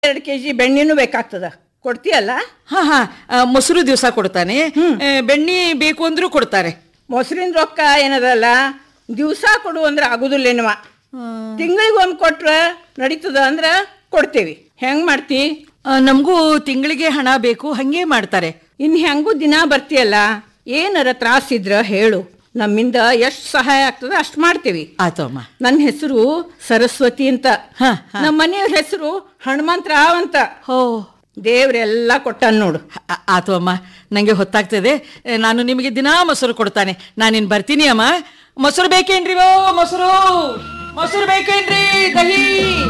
ಎರಡು K G ಬೆಣ್ಣೆನೂ ಬೇಕಾಗ್ತದ ಕೊಡ್ತೀಯಲ್ಲ ಹಾ ಹಾ ಆ, ಮೊಸರು ದಿವಸ ಕೊಡ್ತಾನೆ ಆ, ಬೆಣ್ಣೆ ಬೇಕು ಅಂದ್ರೂ ಕೊಡ್ತಾರೆ ಮೊಸರಿನ ರೊಕ್ಕ ಏನದಲ್ಲ ದಿವಸ ಕೊಡು ಅಂದ್ರೆ ಆಗುದಿಲ್ಲೇನವ ತಿಂಗಳಿಗೊಮ್ಮೆ ಕೊಟ್ರೆ ನಡೀತದ ಅಂದ್ರೆ ಕೊಡ್ತೇವಿ ಹೆಂಗ್ ಮಾಡ್ತಿ ಆ, ನಮಗೂ ತಿಂಗಳಿಗೆ ಹಣ ಬೇಕು ಹಂಗೆ ಮಾಡ್ತಾರೆ ಇನ್ ಹೆಂಗೂ ದಿನ ಬರ್ತೀಯಲ್ಲ ಏನಾರ ತ್ರಾಸಿದ್ರ ಹೇಳು ನಮ್ಮಿಂದ ಎಷ್ಟು ಸಹಾಯ ಆಗ್ತದ ಅಷ್ಟು ಮಾಡ್ತೇವಿ ಆಯ್ತು ಅಮ್ಮ ನನ್ನ ಹೆಸರು ಸರಸ್ವತಿ ಅಂತ ಹ, ನಮ್ಮ ಮನೆಯವ್ರ ಹೆಸರು ಹನುಮಂತರಾವ್ ಅಂತ ಹೋ ದೇವ್ರೆಲ್ಲ ಕೊಟ್ಟಾನ ನೋಡು ಆ- ಆತು ಅಮ್ಮ ನಂಗೆ ಹೊತ್ತಾಗ್ತದೆ ಆ, ನಾನು ನಿಮಗೆ ದಿನಾ ಮೊಸರು ಕೊಡ್ತಾನೆ ನಾನಿನ್ ಬರ್ತೀನಿ ಅಮ್ಮ ಮೊಸರು ಬೇಕೇನ್ರಿ ಓ ಮೊಸರು ಮೊಸರು ಬೇಕೇನ್ರಿ ದಹಿ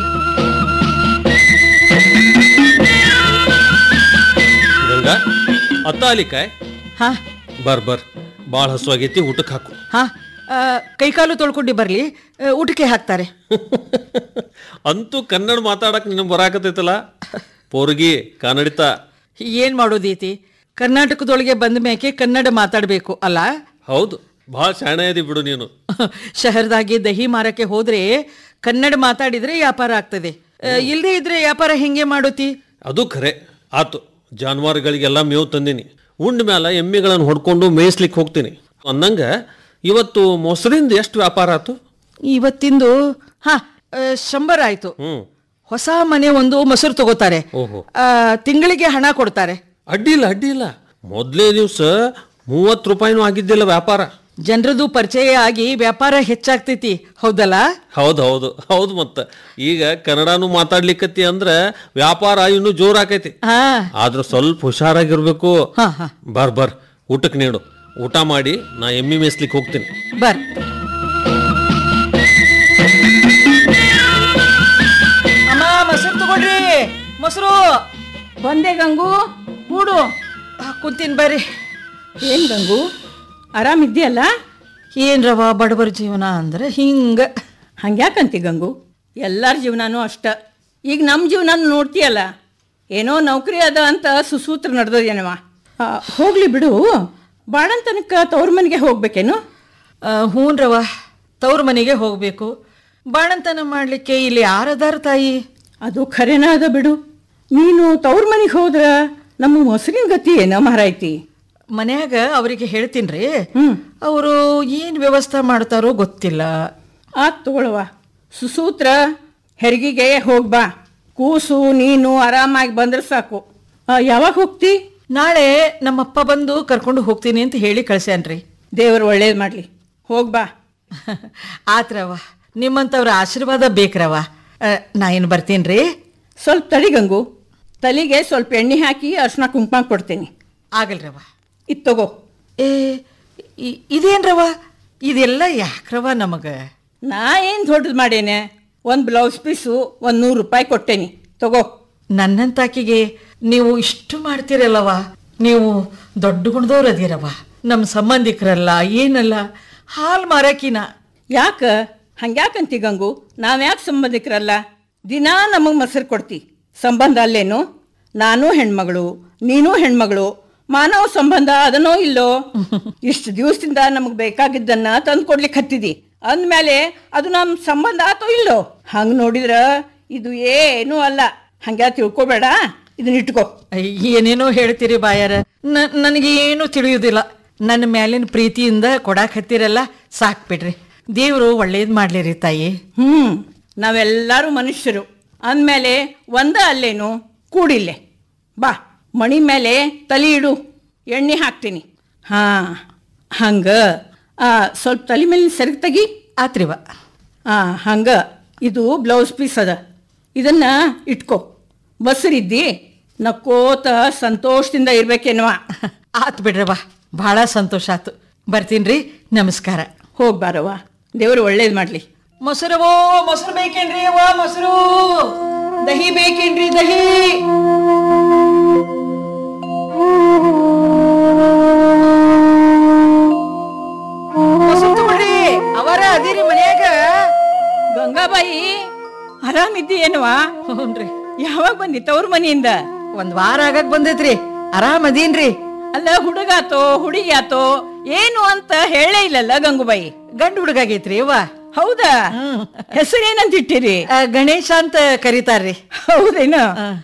ಗಂಗಾ ಅತ್ತ ಅಲಿಕಾಯ್ ಹಾ ಬರ್ ಬರ್ ಭಾಳ ಹಸುವಾಗೈತಿ ಊಟಕ್ಕೆ ಹಾಕು ಹಾ ಆ, ಕೈಕಾಲು ತೊಳ್ಕೊಂಡು ಬರ್ಲಿ ಆ, ಊಟಕ್ಕೆ ಹಾಕ್ತಾರೆ ಅಂತೂ ಕನ್ನಡ ಮಾತಾಡಕ್ ನಿನ್ನ ಬರಾಕತೈತಲ್ಲ ಪೋರ್ಗಿ ಕನ್ನಡಿತ ಏನ್ ಮಾಡೋದೈತಿ ಕರ್ನಾಟಕದೊಳಗೆ ಬಂದ ಮೇಕೆ ಕನ್ನಡ ಮಾತಾಡಬೇಕು ಅಲ್ಲ ಹೌದು ಭಾಳ ಶಾಣೆ ಅದಿ ಬಿಡು ನೀನು ಶಹರದಾಗೆ ದಹಿ ಮಾರಕ್ಕೆ ಹೋದ್ರೆ ಕನ್ನಡ ಮಾತಾಡಿದ್ರೆ ವ್ಯಾಪಾರ ಆಗ್ತದೆ ಆ, ಇಲ್ದೇ ಇದ್ರೆ ವ್ಯಾಪಾರ ಹೆಂಗೆ ಮಾಡೋತಿ ಅದು ಖರೆ ಆತು ಜಾನುವಾರುಗಳಿಗೆಲ್ಲ ಮೇವು ತಂದೀನಿ ಉಂಡ ಮ್ಯಾಲ ಎಮ್ಮೆಗಳನ್ನು ಹೊಡ್ಕೊಂಡು ಮೇಯಿಸ್ಲಿಕ್ಕೆ ಹೋಗ್ತೀನಿ ಅನ್ನಂಗ ಇವತ್ತು ಮೊಸರಿಂದ ಎಷ್ಟು ವ್ಯಾಪಾರ ಆತು ಇವತ್ತಿಂದು ಹಾ ಆ, ಶಂಬರ ಆಯ್ತು ಹ್ಮ್ ಹೊಸ ಮನೆ ಒಂದು ಮೊಸರು ತಗೋತಾರೆ ಓಹೋ ಆ, ತಿಂಗಳಿಗೆ ಹಣ ಕೊಡ್ತಾರೆ ಅಡ್ಡಿ ಇಲ್ಲ ಅಡ್ಡಿ ಇಲ್ಲ ಮೊದಲೇ ದಿವಸ ಮೂವತ್ತು ರೂಪಾಯಿನೂ ಆಗಿದ್ದಿಲ್ಲ ವ್ಯಾಪಾರ ಜನರದು ಪರಿಚಯ ಆಗಿ ವ್ಯಾಪಾರ ಹೆಚ್ಚಾಗ್ತೈತಿ ಹೌದಲ್ಲ ಹೌದು ಹೌದು ಹೌದು ಮತ್ತ ಈಗ ಕನ್ನಡನು ಮಾತಾಡ್ಲಿಕ್ಕತ್ತಿ ಅಂದ್ರೆ ವ್ಯಾಪಾರ ಇನ್ನೂ ಜೋರ್ ಆಕೈತಿ ಹಾ ಆದ್ರೆ ಸ್ವಲ್ಪ ಹುಷಾರಾಗಿರ್ಬೇಕು ಹಾ ಹಾ ಬರ್ ಬರ್ ಊಟಕ್ಕೆ ನೀಡು ಊಟ ಮಾಡಿ ನಾ ಎಮ್ಮಿ ಮೇಯ್ಸ್ಲಿಕ್ಕೆ ಹೋಗ್ತೀನಿ ಬರ್ ಅಮ್ಮ ಮೊಸರು ತಗೊಳ್ರಿ ಮೊಸರು ಬಂದೆ ಗಂಗು ಕೂಡು ಆ, ಕುಂತೀನಿ ಬರ್ರಿ ಏನ್ ಗಂಗು ಆರಾಮಿದ್ಯಲ್ಲ ಏನ್ರವ ಬಡವರ ಜೀವನ ಅಂದ್ರೆ ಹಿಂಗ ಹಂಗ್ಯಾಕಂತಿ ಗಂಗು ಎಲ್ಲರ ಜೀವನನೂ ಅಷ್ಟ ಈಗ ನಮ್ಮ ಜೀವನ ನೋಡ್ತೀಯಲ್ಲ ಏನೋ ನೌಕರಿ ಅದ ಅಂತ ಸುಸೂತ್ರ ನಡೆದದೇನವ ಹೋಗ್ಲಿ ಬಿಡು ಬಾಳನ್ ತನಕ ತವ್ರ ಮನೆಗೆ ಹೋಗ್ಬೇಕೇನು ಆ, ಹೂನ್ರವ ತವ್ರ ಮನೆಗೆ ಹೋಗ್ಬೇಕು ಬಾಣಂತನ ಮಾಡ್ಲಿಕ್ಕೆ ಇಲ್ಲಿ ಯಾರದಾರ ತಾಯಿ ಅದು ಖರೇನ ಅದ ಬಿಡು ನೀನು ತವ್ರ ಮನೆಗೆ ಹೋದ್ರ ನಮ್ಮ ಮೊಸರಿನ ಗತಿ ಏನ ಮಾರಾಯ್ತಿ ಮನ್ಯಾಗ ಅವರಿಗೆ ಹೇಳ್ತೀನ್ರಿ ಹ್ಮ್ ಅವರು ಏನು ವ್ಯವಸ್ಥೆ ಮಾಡ್ತಾರೋ ಗೊತ್ತಿಲ್ಲ ಆತ್ ತಗೊಳವ ಸುಸೂತ್ರ ಹೆರಿಗೆಗೆ ಹೋಗ್ಬಾ ಕೂಸು ನೀನು ಆರಾಮಾಗಿ ಬಂದ್ರೆ ಸಾಕು ಆ, ಯಾವಾಗ ಹೋಗ್ತಿ ನಾಳೆ ನಮ್ಮಪ್ಪ ಬಂದು ಕರ್ಕೊಂಡು ಹೋಗ್ತೀನಿ ಅಂತ ಹೇಳಿ ಕಳ್ಸ್ಯಾನ್ರಿ ದೇವರು ಒಳ್ಳೇದು ಮಾಡಲಿ ಹೋಗ್ಬಾ ಆತ್ರವ ನಿಮ್ಮಂಥವ್ರ ಆಶೀರ್ವಾದ ಬೇಕ್ರವ ಆ, ನಾ ಏನು ಬರ್ತೀನ್ರಿ ಸ್ವಲ್ಪ ತಡಿ ಗಂಗು ತಲೆಗೆ ಸ್ವಲ್ಪ ಎಣ್ಣೆ ಹಾಕಿ ಅರ್ಶಿನ ಕುಂಕುಮ ಕೊಡ್ತೀನಿ ಆಗಲ್ರವ ಇದು ತಗೋ ಏ ಇ- ಇದೇನ್ರವ ಇದೆಲ್ಲ ಯಾಕ್ರವ ನಮಗೆ ನಾ ಏನು ದೊಡ್ಡದು ಮಾಡೇನೆ ಒಂದು ಬ್ಲೌಸ್ ಪೀಸು ಒಂದು ನೂರು ರೂಪಾಯಿ ಕೊಟ್ಟೇನಿ ತಗೋ ನನ್ನಂತಾಕಿಗೆ ನೀವು ಇಷ್ಟು ಮಾಡ್ತೀರಲ್ಲವ ನೀವು ದೊಡ್ಡ ಗುಣದವ್ರು ಅದೀರವ ನಮ್ಮ ಸಂಬಂಧಿಕರಲ್ಲ ಏನಲ್ಲ ಹಾಲು ಮಾರಕಿನ ಯಾಕ ಹಂಗ್ಯಾಕಂತಿ ಗಂಗು ನಾವ್ಯಾಕೆ ಸಂಬಂಧಿಕರಲ್ಲ ದಿನಾ ನಮಗೆ ಮೊಸರು ಕೊಡ್ತಿ ಸಂಬಂಧ ಅಲ್ಲೇನು ನಾನು ಹೆಣ್ಮಗಳು ನೀನು ಹೆಣ್ಮಗಳು ಮಾನವ ಸಂಬಂಧ ಅದನೋ ಇಲ್ಲೋ ಇಷ್ಟು ದಿವಸದಿಂದ ನಮಗೆ ಬೇಕಾಗಿದ್ದನ್ನ ತಂದು ಕೊಡ್ಲಿಕ್ಕೆ ಹತ್ತಿದಿ ಅಂದಮೇಲೆ ಅದು ನಮ್ಮ ಸಂಬಂಧ ಆತೋ ಇಲ್ಲೋ ಹಂಗೆ ನೋಡಿದ್ರ ಇದು ಏನೂ ಅಲ್ಲ ಹಂಗ್ಯಾ ತಿಳ್ಕೊಬೇಡ ಇದನ್ನ ಇಟ್ಕೋ ಏನೇನೋ ಹೇಳ್ತೀರಿ ಬಾಯಾರ ನ- ನನಗೆ ಏನು ತಿಳಿಯುವುದಿಲ್ಲ ನನ್ನ ಮ್ಯಾಲಿನ ಪ್ರೀತಿಯಿಂದ ಕೊಡಾಕ್ ಹತ್ತಿರಲ್ಲ ಸಾಕ್ ಬಿಡ್ರಿ ದೇವರು ಒಳ್ಳೇದು ಮಾಡ್ಲಿರಿ ತಾಯಿ ಹ್ಞೂ ನಾವೆಲ್ಲರೂ ಮನುಷ್ಯರು ಅಂದಮೇಲೆ ಒಂದ ಅಲ್ಲೇನು ಕೂಡಿಲ್ಲೇ ಬಾ ಮಣಿ ಮೇಲೆ ತಲೆ ಇಡು ಎಣ್ಣೆ ಹಾಕ್ತೀನಿ ಹಾಂ ಹಂಗೆ ಸ್ವಲ್ಪ ತಲೆ ಮೇಲೆ ಸೆರಗು ತೆಗಿ ಆತ್ರಿವ ಹಾಂ ಹಂಗೆ ಇದು ಬ್ಲೌಸ್ ಪೀಸ್ ಅದ ಇದನ್ನ ಇಟ್ಕೋ ಬಸ್ರಿದ್ದಿ ನಕ್ಕೋತ ಸಂತೋಷದಿಂದ ಇರ್ಬೇಕೇನವ ಆತ್ ಬಿಡ್ರವ ಭಾಳ ಸಂತೋಷ ಆತು ಬರ್ತೀನ್ರಿ ನಮಸ್ಕಾರ ಹೋಗ್ಬಾರವ ದೇವರು ಒಳ್ಳೇದು ಮಾಡಲಿ ಮೊಸರವೋ ಮೊಸರು ಬೇಕೇನ್ರಿ ಅವ್ವ ಮೊಸರು ದಹಿ ಬೇಕೇನ್ರಿ ದಹಿ ಮೊಸರು ತಗೊಳ್ರಿ ಅವರ ಅದಿರಿ ಮನ್ಯಾಗ ಗಂಗಾಬಾಯಿ ಆರಾಮಿದ್ದಿ ಏನವ ಹ್ಞೂನ್ರಿ ಯಾವಾಗ ಬಂದಿ ತವ್ರ ಮನೆಯಿಂದ ಒಂದ್ ವಾರ ಆಗಕ್ ಬಂದೈತ್ರಿ ಆರಾಮ್ ಅದೀನ್ರಿ ಅಲ್ಲ ಹುಡುಗಾತೋ ಹುಡುಗಿ ಆತೋ ಏನು ಅಂತ ಹೇಳೇ ಇಲ್ಲಲ್ಲ ಗಂಗುಬಾಯಿ ಗಂಡು ಹುಡುಗಾಗೈತ್ರಿ ಅವ್ವ ಹೌದಾ ಹೆಸರೇನಂತ ಇಟ್ಟಿರಿ ಆ, ಗಣೇಶ ಅಂತ ಕರೀತಾರ್ರಿ ಹೌದೇನು